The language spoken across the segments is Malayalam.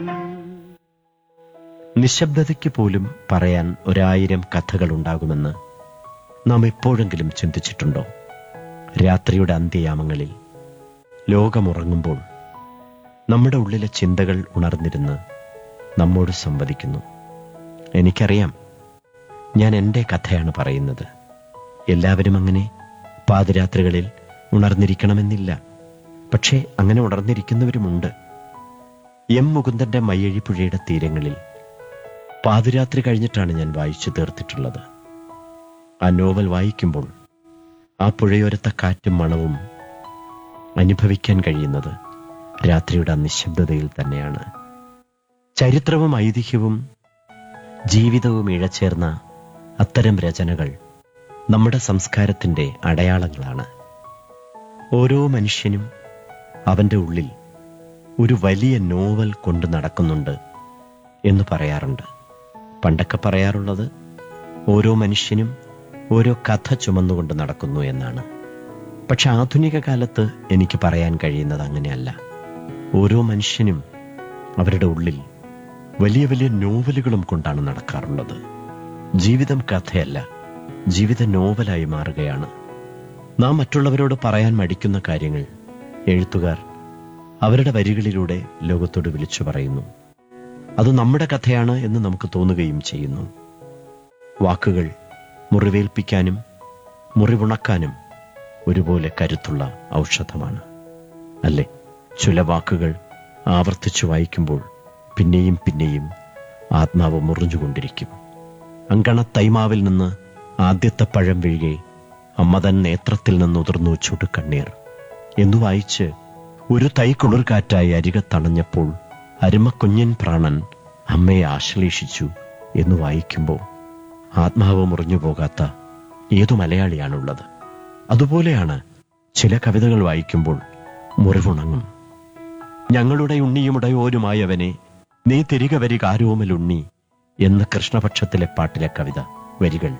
നിശബ്ദതയ്ക്ക് പോലും പറയാൻ ഒരായിരം കഥകൾ ഉണ്ടാകുമെന്ന് നാം എപ്പോഴെങ്കിലും ചിന്തിച്ചിട്ടുണ്ടോ രാത്രിയുടെ അന്ത്യയാമങ്ങളിൽ ലോകമുറങ്ങുമ്പോൾ നമ്മുടെ ഉള്ളിലെ ചിന്തകൾ ഉണർന്നിരുന്ന് നമ്മോട് സംവദിക്കുന്നു എനിക്കറിയാം ഞാൻ എൻ്റെ കഥയാണ് പറയുന്നത് എല്ലാവരും അങ്ങനെ പാതിരാത്രികളിൽ ഉണർന്നിരിക്കണമെന്നില്ല പക്ഷേ അങ്ങനെ ഉണർന്നിരിക്കുന്നവരുമുണ്ട് എം മുകുന്ദന്റെ മയ്യഴിപ്പുഴയുടെ തീരങ്ങളിൽ പാതിരാത്രി കഴിഞ്ഞിട്ടാണ് ഞാൻ വായിച്ചു തീർത്തിട്ടുള്ളത് ആ നോവൽ വായിക്കുമ്പോൾ ആ പുഴയോരത്തെ കാറ്റും മണവും അനുഭവിക്കാൻ കഴിയുന്നത് രാത്രിയുടെ ആ നിശബ്ദതയിൽ തന്നെയാണ് ചരിത്രവും ഐതിഹ്യവും ജീവിതവും ഇഴചേർന്ന അത്തരം രചനകൾ നമ്മുടെ സംസ്കാരത്തിന്റെ അടയാളങ്ങളാണ് ഓരോ മനുഷ്യനും അവന്റെ ഉള്ളിൽ ഒരു വലിയ നോവൽ കൊണ്ട് നടക്കുന്നുണ്ട് എന്ന് പറയാറുണ്ട് പണ്ടൊക്കെ പറയാറുള്ളത് ഓരോ മനുഷ്യനും ഓരോ കഥ ചുമന്നുകൊണ്ട് നടക്കുന്നു എന്നാണ് പക്ഷെ ആധുനിക കാലത്ത് എനിക്ക് പറയാൻ കഴിയുന്നത് അങ്ങനെയല്ല ഓരോ മനുഷ്യനും അവരുടെ ഉള്ളിൽ വലിയ വലിയ നോവലുകളും കൊണ്ടാണ് നടക്കാറുള്ളത് ജീവിതം കഥയല്ല ജീവിത നോവലായി മാറുകയാണ് നാം മറ്റുള്ളവരോട് പറയാൻ മടിക്കുന്ന കാര്യങ്ങൾ എഴുത്തുകാർ അവരുടെ വരികളിലൂടെ ലോകത്തോട് വിളിച്ചു പറയുന്നു അത് നമ്മുടെ കഥയാണ് എന്ന് നമുക്ക് തോന്നുകയും ചെയ്യുന്നു വാക്കുകൾ മുറിവേൽപ്പിക്കാനും മുറിവുണക്കാനും ഒരുപോലെ കരുത്തുള്ള ഔഷധമാണ് അല്ലേ ചില വാക്കുകൾ ആവർത്തിച്ചു വായിക്കുമ്പോൾ പിന്നെയും പിന്നെയും ആത്മാവ് മുറിഞ്ഞുകൊണ്ടിരിക്കും അങ്കണ തൈമാവിൽ നിന്ന് ആദ്യത്തെ പഴം വീഴുകെ അമ്മ തൻ നേത്രത്തിൽ നിന്ന് ഉതിർന്നു ചുടുകണ്ണീർ എന്നു വായിച്ച് ഒരു തൈ കുളിർകാറ്റായി അരികത്തണഞ്ഞപ്പോൾ അരുമക്കുഞ്ഞൻ പ്രാണൻ അമ്മയെ ആശ്ലേഷിച്ചു എന്ന് വായിക്കുമ്പോൾ ആത്മാവ് മുറിഞ്ഞു പോകാത്ത ഏതു മലയാളിയാണുള്ളത് അതുപോലെയാണ് ചില കവിതകൾ വായിക്കുമ്പോൾ മുറിവുണങ്ങും ഞങ്ങളുടെ ഉണ്ണിയുമുടയോരുമായവനെ നീ തിരികെ വരിക ആരോമലുണ്ണി എന്ന കൃഷ്ണപക്ഷത്തിലെ പാട്ടിലെ കവിത വരികൾ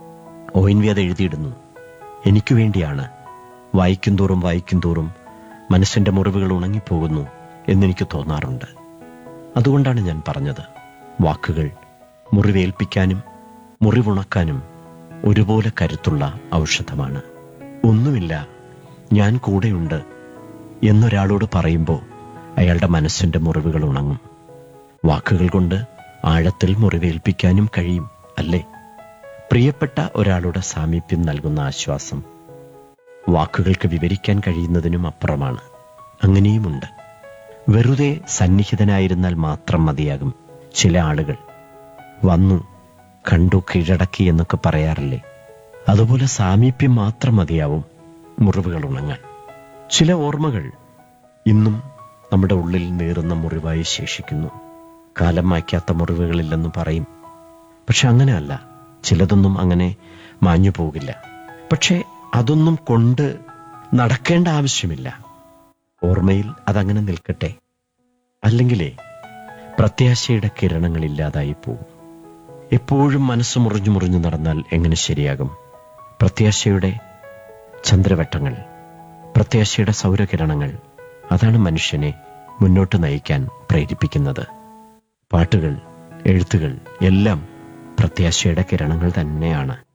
ഒ എൻ വി അത് എഴുതിയിടുന്നു എനിക്കു വേണ്ടിയാണ് വായിക്കും തോറും വായിക്കും തോറും മനസ്സിന്റെ മുറിവുകൾ ഉണങ്ങിപ്പോകുന്നു എന്നെനിക്ക് തോന്നാറുണ്ട് അതുകൊണ്ടാണ് ഞാൻ പറഞ്ഞത് വാക്കുകൾ മുറിവേൽപ്പിക്കാനും മുറിവുണക്കാനും ഒരുപോലെ കരുത്തുള്ള ഔഷധമാണ് ഒന്നുമില്ല ഞാൻ കൂടെയുണ്ട് എന്നൊരാളോട് പറയുമ്പോൾ അയാളുടെ മനസ്സിന്റെ മുറിവുകൾ ഉണങ്ങും വാക്കുകൾ കൊണ്ട് ആഴത്തിൽ മുറിവേൽപ്പിക്കാനും കഴിയും അല്ലേ പ്രിയപ്പെട്ട ഒരാളുടെ സാമീപ്യം നൽകുന്ന ആശ്വാസം വാക്കുകൾക്ക് വിവരിക്കാൻ കഴിയുന്നതിനും അപ്പുറമാണ് അങ്ങനെയുമുണ്ട് വെറുതെ സന്നിഹിതനായിരുന്നാൽ മാത്രം മതിയാകും ചില ആളുകൾ വന്നു കണ്ടു കീഴടക്കി എന്നൊക്കെ പറയാറില്ലേ അതുപോലെ സാമീപ്യം മാത്രം മതിയാവും മുറിവുകൾ ഉണങ്ങാൻ ചില ഓർമ്മകൾ ഇന്നും നമ്മുടെ ഉള്ളിൽ നീറുന്ന മുറിവായി ശേഷിക്കുന്നു കാലം മായ്ക്കാത്ത മുറിവുകളില്ലെന്ന് പറയും പക്ഷെ അങ്ങനെയല്ല ചിലതൊന്നും അങ്ങനെ മാഞ്ഞു പോകില്ല പക്ഷെ അതൊന്നും കൊണ്ട് നടക്കേണ്ട ആവശ്യമില്ല ഓർമ്മയിൽ അതങ്ങനെ നിൽക്കട്ടെ അല്ലെങ്കിലേ പ്രത്യാശയുടെ കിരണങ്ങളില്ലാതായി പോകും എപ്പോഴും മനസ്സ് മുറിഞ്ഞു മുറിഞ്ഞു നടന്നാൽ എങ്ങനെ ശരിയാകും പ്രത്യാശയുടെ ചന്ദ്രവട്ടങ്ങൾ പ്രത്യാശയുടെ സൗരകിരണങ്ങൾ അതാണ് മനുഷ്യനെ മുന്നോട്ട് നയിക്കാൻ പ്രേരിപ്പിക്കുന്നത് പാട്ടുകൾ എഴുത്തുകൾ എല്ലാം പ്രത്യാശയുടെ കിരണങ്ങൾ തന്നെയാണ്